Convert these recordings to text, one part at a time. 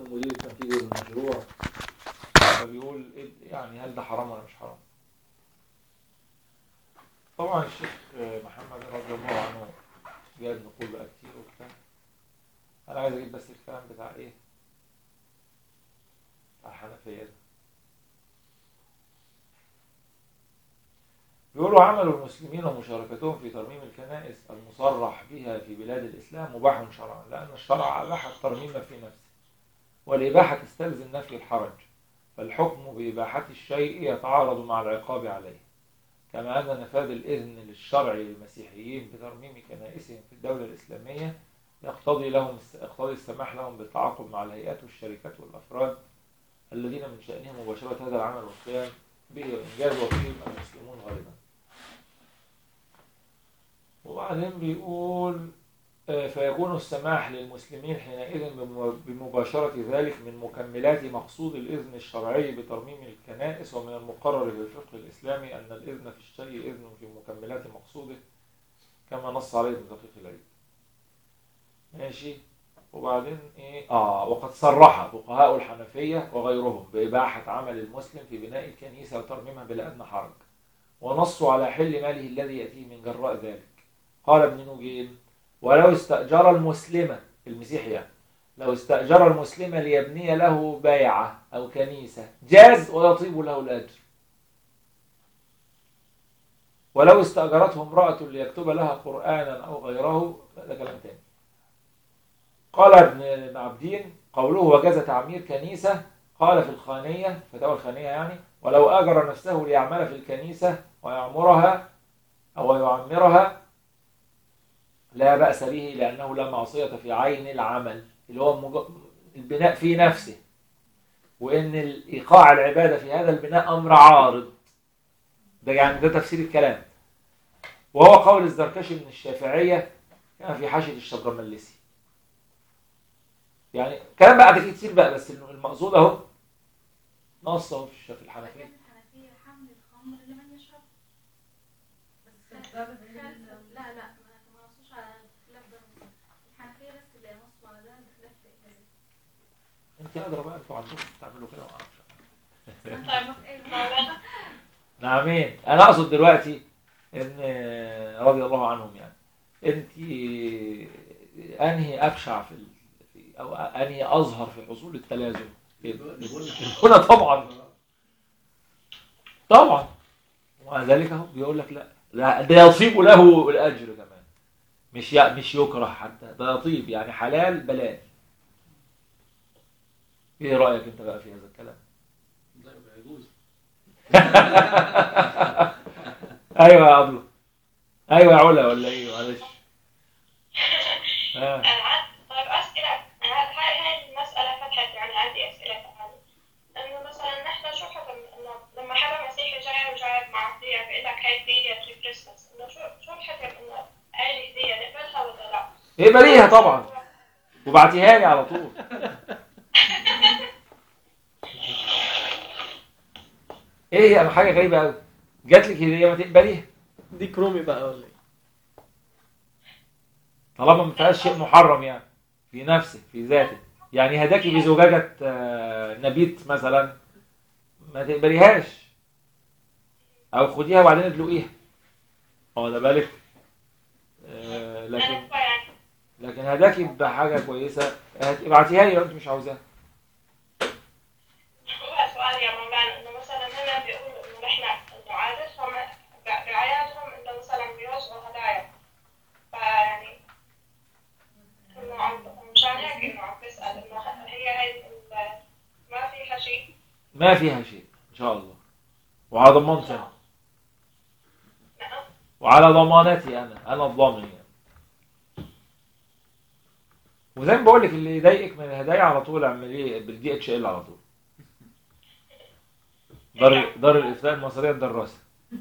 المدير التنفيذي للمشروع فبيقول إيه- يعني هل ده حرام ولا مش حرام طبعا الشيخ محمد رضي الله عنه جايب نقول بقى كتير وبتاع انا عايز اجيب بس الكلام بتاع ايه بتاع الحنفيه ده بيقولوا عمل المسلمين ومشاركتهم في ترميم الكنائس المصرح بها في بلاد الإسلام مباح شرعا لأن الشرع أباح الترميم في نفسه والإباحة تستلزم نفي الحرج فالحكم بإباحة الشيء يتعارض مع العقاب عليه كما أن نفاذ الإذن للشرع للمسيحيين بترميم كنائسهم في الدولة الإسلامية يقتضي لهم يقتضي السماح لهم بالتعاقد مع الهيئات والشركات والأفراد الذين من شأنهم مباشرة هذا العمل والقيام به وإنجاز وفيهم المسلمون غالبا وبعدين بيقول آه، فيكون السماح للمسلمين حينئذ بم- بمباشرة ذلك من مكملات مقصود الإذن الشرعي بترميم الكنائس ومن المقرر في الفقه الإسلامي أن الإذن في الشيء إذن في مكملات مقصوده كما نص عليه ابن دقيق العيد ماشي وبعدين ايه اه وقد صرح فقهاء الحنفيه وغيرهم باباحه عمل المسلم في بناء الكنيسه وترميمها بلا ادنى حرج ونصوا على حل ماله الذي ياتيه من جراء ذلك قال ابن نجيم ولو استاجر المسلم المسيح يعني لو استاجر المسلم ليبني له بيعه او كنيسه جاز ويطيب له الاجر ولو استاجرته امراه ليكتب لها قرانا او غيره ده كلام تاني قال ابن عبدين قوله وجاز تعمير كنيسة قال في الخانية فتاوى الخانية يعني ولو أجر نفسه ليعمل في الكنيسة ويعمرها أو يعمرها لا بأس به لأنه لا معصية في عين العمل اللي هو مج- البناء في نفسه وإن إيقاع العبادة في هذا البناء أمر عارض ده يعني ده تفسير الكلام وهو قول الزركشي من الشافعية كان في حاشية الشبرملسي يعني كلام بقى ده كتير بقى بس المقصود اهو نص اهو في الش- في الحنفيه كانت الحنفية حمل الخمر لمن يشرب بس باب خالف- ال- لا لا ما ما نصوش على الخلاف ده الحنفية بس اللي نصوا على ده الخلاف في كذا انت ادرى بقى انتوا عندكم بتعملوا كده وما اعرفش طيب ايه الموضوع نعمين انا اقصد دلوقتي ان رضي الله عنهم يعني انت انهي ابشع في ال- في- او انهي اظهر في حصول التلازم هنا طبعا طبعا ومع ذلك اهو بيقول لك لا لا ده يطيب له الاجر كمان مش ي- مش يكره حتى ده يطيب يعني حلال بلال ايه رايك انت بقى في هذا الكلام لا يبقى يجوز ايوه يا ابله ايوه يا علا ولا ايه معلش آه. أنا عاد- طيب أسئلة أنا هاي هاي المسألة فتحت يعني عندي أسئلة في هذه إنه مثلا نحن شو حكم إنه لما حدا مسيحي جاي وجايب معه هدية بيقول لك هاي هدية في كريسماس إنه شو شو الحكم إنه هاي الهدية نقبلها ولا لا؟ اقبليها طبعا وبعتيها لي على طول ايه هي حاجه غريبه قوي جات لك هديه ما تقبليها دي كرومي بقى ولا ايه؟ طالما ما فيهاش شيء محرم يعني في نفسه في ذاته يعني هداكي بزجاجه آه، نبيت مثلا ما تقبليهاش او خديها وبعدين ادلقيها اه ده بالك آه، لكن أنا يعني لكن هداكي بحاجه كويسه هت- ابعتيها لي لو انت مش عاوزاها هو سؤال يا مولانا إنه مثلا هنا بيقولوا إنه نحن إنه عادتهم ب- بعيادهم إنه مثلا بيوزعوا هدايا فيعني إنه عم مشان هيك إنه عم بسأل إنه هي هاي ال- ما فيها شيء ما فيها شيء ان شاء الله وعلى ضمانتي انا نعم وعلى ضمانتي انا انا الضامن يعني وزي ما بقول لك اللي يضايقك من الهدايا على طول اعمليه بالدي اتش ال على طول دار دار الافتاء المصريه الدراسه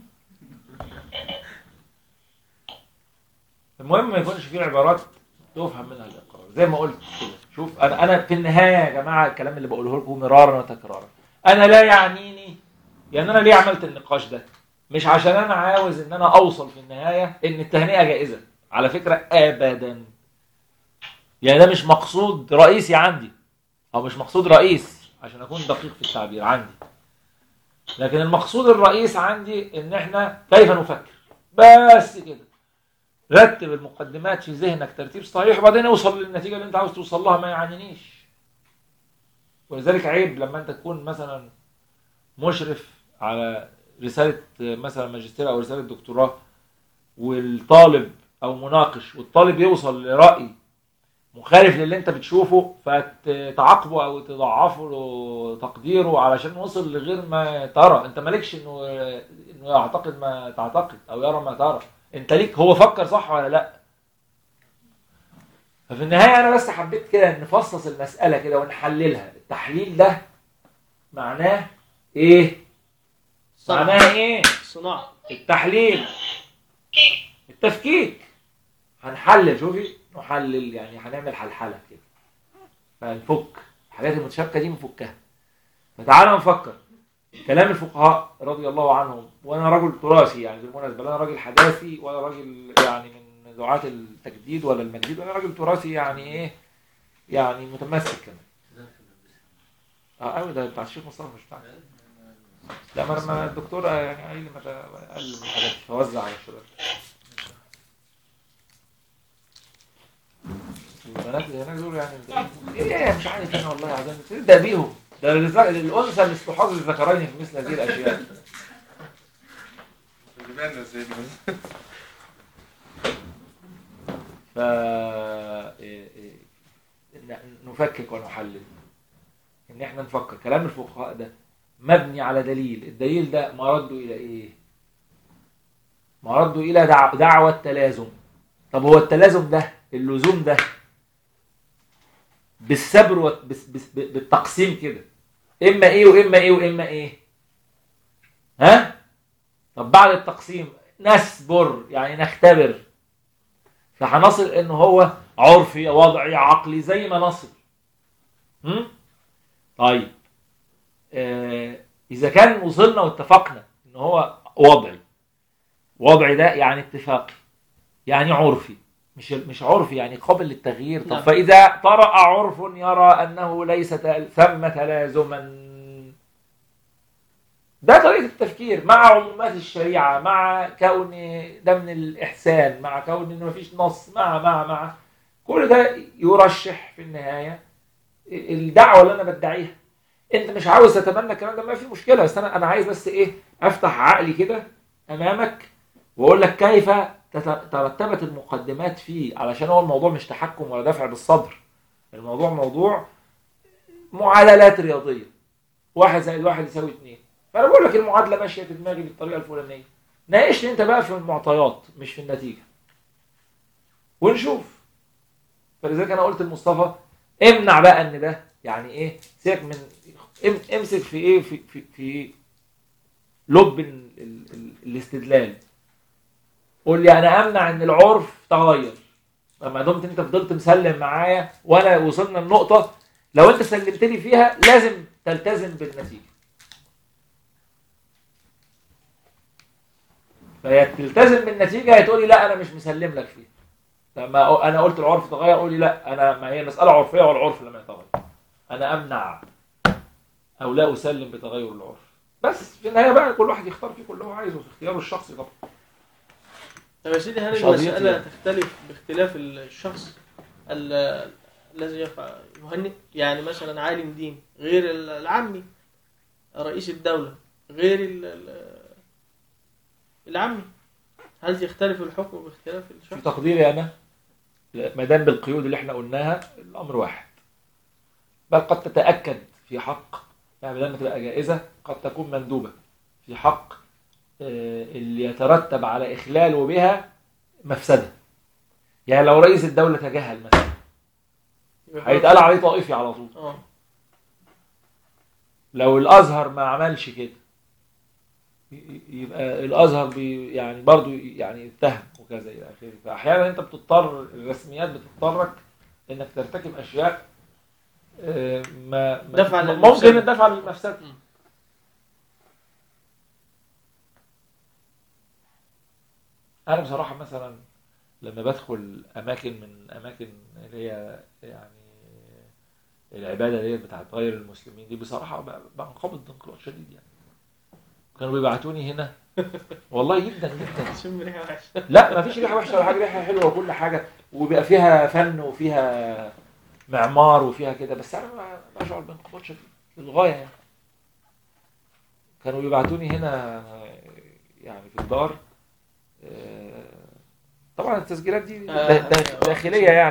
المهم ما يكونش فيه عبارات تفهم منها الاقرار زي ما قلت كده شوف انا انا في النهايه يا جماعه الكلام اللي بقوله لكم مرارا وتكرارا انا لا يعنيني يعني انا ليه عملت النقاش ده مش عشان انا عاوز ان انا اوصل في النهايه ان التهنئه جائزه على فكره ابدا يعني ده مش مقصود رئيسي عندي او مش مقصود رئيس عشان اكون دقيق في التعبير عندي لكن المقصود الرئيس عندي ان احنا كيف نفكر بس كده رتب المقدمات في ذهنك ترتيب صحيح وبعدين اوصل للنتيجه اللي انت عاوز توصل لها ما يعنينيش ولذلك عيب لما انت تكون مثلا مشرف على رساله مثلا ماجستير او رساله دكتوراه والطالب او مناقش والطالب يوصل لراي مخالف للي انت بتشوفه فتعاقبه او تضعفه له تقديره علشان وصل لغير ما ترى انت مالكش انه انه يعتقد ما تعتقد او يرى ما ترى انت ليك هو فكر صح ولا لا ففي النهايه انا بس حبيت كده نفصص المساله كده ونحللها التحليل ده معناه ايه معناه ايه صناعة التحليل التفكيك هنحلل شوفي نحلل يعني هنعمل حلحله كده فنفك الحاجات المتشابكه دي نفكها فتعالى نفكر كلام الفقهاء رضي الله عنهم وانا رجل تراثي يعني بالمناسبه لا انا راجل حداثي ولا راجل يعني من دعاة التجديد ولا المجديد انا راجل تراثي يعني ايه يعني متمسك كمان اه قوي ده بتاع الشيخ مصطفى مش بتاعك لا ما لما الدكتور يعني قال لي ما ت- قال من الحاجات فوزع على الشباب البنات اللي هناك دول يعني ايه مش عارف انا والله عايزين تبدا بيهم ده الز- الانثى اللي استحاض الذكرين في مثل هذه الاشياء بالنا يا سيدي ف إيه إيه ن- نفكك ونحلل ان احنا نفكر كلام الفقهاء ده مبني على دليل الدليل ده مرده الى ايه مرده الى دع... دعوة تلازم طب هو التلازم ده اللزوم ده بالصبر وت- بس... بس... ب- بالتقسيم كده اما ايه واما ايه واما ايه ها طب بعد التقسيم نصبر يعني نختبر فهنصل ان هو عرفي وضعي عقلي زي ما نصل هم؟ طيب آه اذا كان وصلنا واتفقنا ان هو وضعي وضعي ده يعني اتفاقي يعني عرفي مش مش عرفي يعني قابل للتغيير طب نعم. فاذا طرأ عرف يرى انه ليس تل- ثم تلازما ده طريقة التفكير مع عمومات الشريعة مع كون ده من الإحسان مع كون إنه مفيش نص مع مع مع كل ده يرشح في النهاية الدعوة اللي أنا بدعيها أنت مش عاوز تتمنى الكلام ده ما في مشكلة بس أنا أنا عايز بس إيه أفتح عقلي كده أمامك وأقول لك كيف تت- ترتبت المقدمات فيه علشان هو الموضوع مش تحكم ولا دفع بالصدر الموضوع موضوع معادلات رياضية واحد زائد واحد يساوي اتنين فانا بقول لك المعادله ماشيه في دماغي بالطريقه الفلانيه ناقشني انت بقى في المعطيات مش في النتيجه ونشوف فلذلك انا قلت لمصطفى امنع بقى ان ده يعني ايه سيبك من ام- امسك في ايه في في, في لب ال- ال- ال- الاستدلال قول لي انا امنع ان العرف تغير لما دمت انت فضلت مسلم معايا وانا وصلنا لنقطه لو انت سلمت لي فيها لازم تلتزم بالنتيجه فهي تلتزم بالنتيجه هي تقول لي لا انا مش مسلم لك فيها لما أ- انا قلت العرف تغير قول لي لا انا ما هي مساله عرفيه والعرف لم يتغير انا امنع او لا اسلم بتغير العرف بس في النهايه بقى كل واحد يختار فيه كل اللي هو عايزه في اختياره الشخصي طبعا طب يا سيدي هل مش قضيتي المسألة يعني. تختلف باختلاف الشخص ال- الذي يفع- يهنئ يعني مثلا عالم دين غير ال- العامي رئيس الدولة غير ال- ال- العامي هل يختلف الحكم باختلاف في الشخص؟ تقديري انا ما دام بالقيود اللي احنا قلناها الامر واحد بل قد تتاكد في حق يعني بدل ما تبقى جائزه قد تكون مندوبه في حق آه، اللي يترتب على اخلاله بها مفسده يعني لو رئيس الدوله تجاهل مثلا هيتقال عليه طائفي على طول اه لو الازهر ما عملش كده ي- يبقى الازهر بي يعني برضو يعني يتهم وكذا الى اخره فاحيانا انت بتضطر الرسميات بتضطرك انك ترتكب اشياء آه، ما ما- دفع ممكن للمفسدة. الدفع للمفسده م. انا بصراحه مثلا لما بدخل اماكن من اماكن اللي هي يعني العباده ديت بتاعت غير المسلمين دي بصراحه ب- بنقبض انقباض شديد يعني كانوا بيبعتوني هنا والله جدا جدا شم ريحه وحشه لا ما فيش ريحه وحشه ولا حاجه ريحه حلوه وكل حاجه وبيبقى فيها فن وفيها معمار وفيها كده بس انا ما- بشعر بانقباض شديد للغايه يعني كانوا بيبعتوني هنا يعني في الدار آه، طبعا التسجيلات دي آه، دا- دا- آه. داخليه يعني